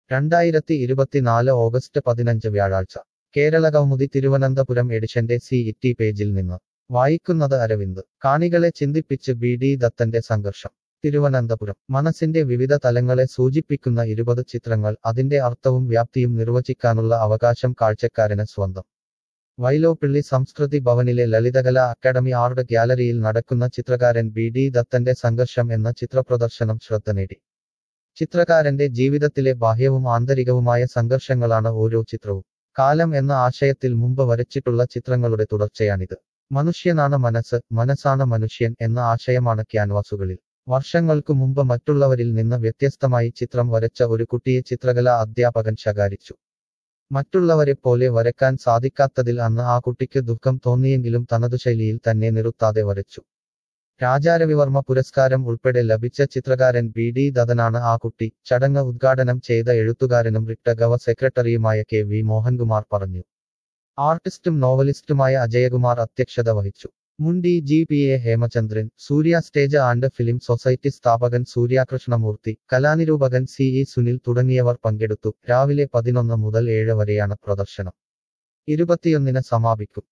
രണ്ടായിരത്തി ഇരുപത്തിനാല് ഓഗസ്റ്റ് പതിനഞ്ച് വ്യാഴാഴ്ച കേരള കൗമുദി തിരുവനന്തപുരം എഡിഷന്റെ സി ഇറ്റി പേജിൽ നിന്ന് വായിക്കുന്നത് അരവിന്ദ് കാണികളെ ചിന്തിപ്പിച്ച് ബി ഡി ദത്തന്റെ സംഘർഷം തിരുവനന്തപുരം മനസ്സിന്റെ വിവിധ തലങ്ങളെ സൂചിപ്പിക്കുന്ന ഇരുപത് ചിത്രങ്ങൾ അതിന്റെ അർത്ഥവും വ്യാപ്തിയും നിർവചിക്കാനുള്ള അവകാശം കാഴ്ചക്കാരന് സ്വന്തം വൈലോപ്പിള്ളി സംസ്കൃതി ഭവനിലെ ലളിതകലാ അക്കാദമി ആർട്ട് ഗ്യാലറിയിൽ നടക്കുന്ന ചിത്രകാരൻ ബി ഡി ദത്തന്റെ സംഘർഷം എന്ന ചിത്രപ്രദർശനം ശ്രദ്ധ നേടി ചിത്രകാരന്റെ ജീവിതത്തിലെ ബാഹ്യവും ആന്തരികവുമായ സംഘർഷങ്ങളാണ് ഓരോ ചിത്രവും കാലം എന്ന ആശയത്തിൽ മുമ്പ് വരച്ചിട്ടുള്ള ചിത്രങ്ങളുടെ തുടർച്ചയാണിത് മനുഷ്യനാണ് മനസ്സ് മനസ്സാണ് മനുഷ്യൻ എന്ന ആശയമാണ് ക്യാൻവാസുകളിൽ വർഷങ്ങൾക്കു മുമ്പ് മറ്റുള്ളവരിൽ നിന്ന് വ്യത്യസ്തമായി ചിത്രം വരച്ച ഒരു കുട്ടിയെ ചിത്രകലാ അധ്യാപകൻ ശകാരിച്ചു മറ്റുള്ളവരെ പോലെ വരയ്ക്കാൻ സാധിക്കാത്തതിൽ അന്ന് ആ കുട്ടിക്ക് ദുഃഖം തോന്നിയെങ്കിലും തനതു ശൈലിയിൽ തന്നെ നിറുത്താതെ വരച്ചു രാജാരവിവർമ്മ പുരസ്കാരം ഉൾപ്പെടെ ലഭിച്ച ചിത്രകാരൻ ബി ഡി ദത്തനാണ് ആ കുട്ടി ചടങ്ങ് ഉദ്ഘാടനം ചെയ്ത എഴുത്തുകാരനും റിട്ട ഗവ സെക്രട്ടറിയുമായ കെ വി മോഹൻകുമാർ പറഞ്ഞു ആർട്ടിസ്റ്റും നോവലിസ്റ്റുമായ അജയകുമാർ അധ്യക്ഷത വഹിച്ചു മുൻ D G P A Hemachandran Surya stage and film society സ്ഥാപകൻ സൂര്യാകൃഷ്ണമൂർത്തി കലാനിരൂപകൻ സി ഇ സുനിൽ തുടങ്ങിയവർ പങ്കെടുത്തു രാവിലെ പതിനൊന്ന് മുതൽ ഏഴ് വരെയാണ് പ്രദർശനം ഇരുപത്തിയൊന്നിന് സമാപിക്കും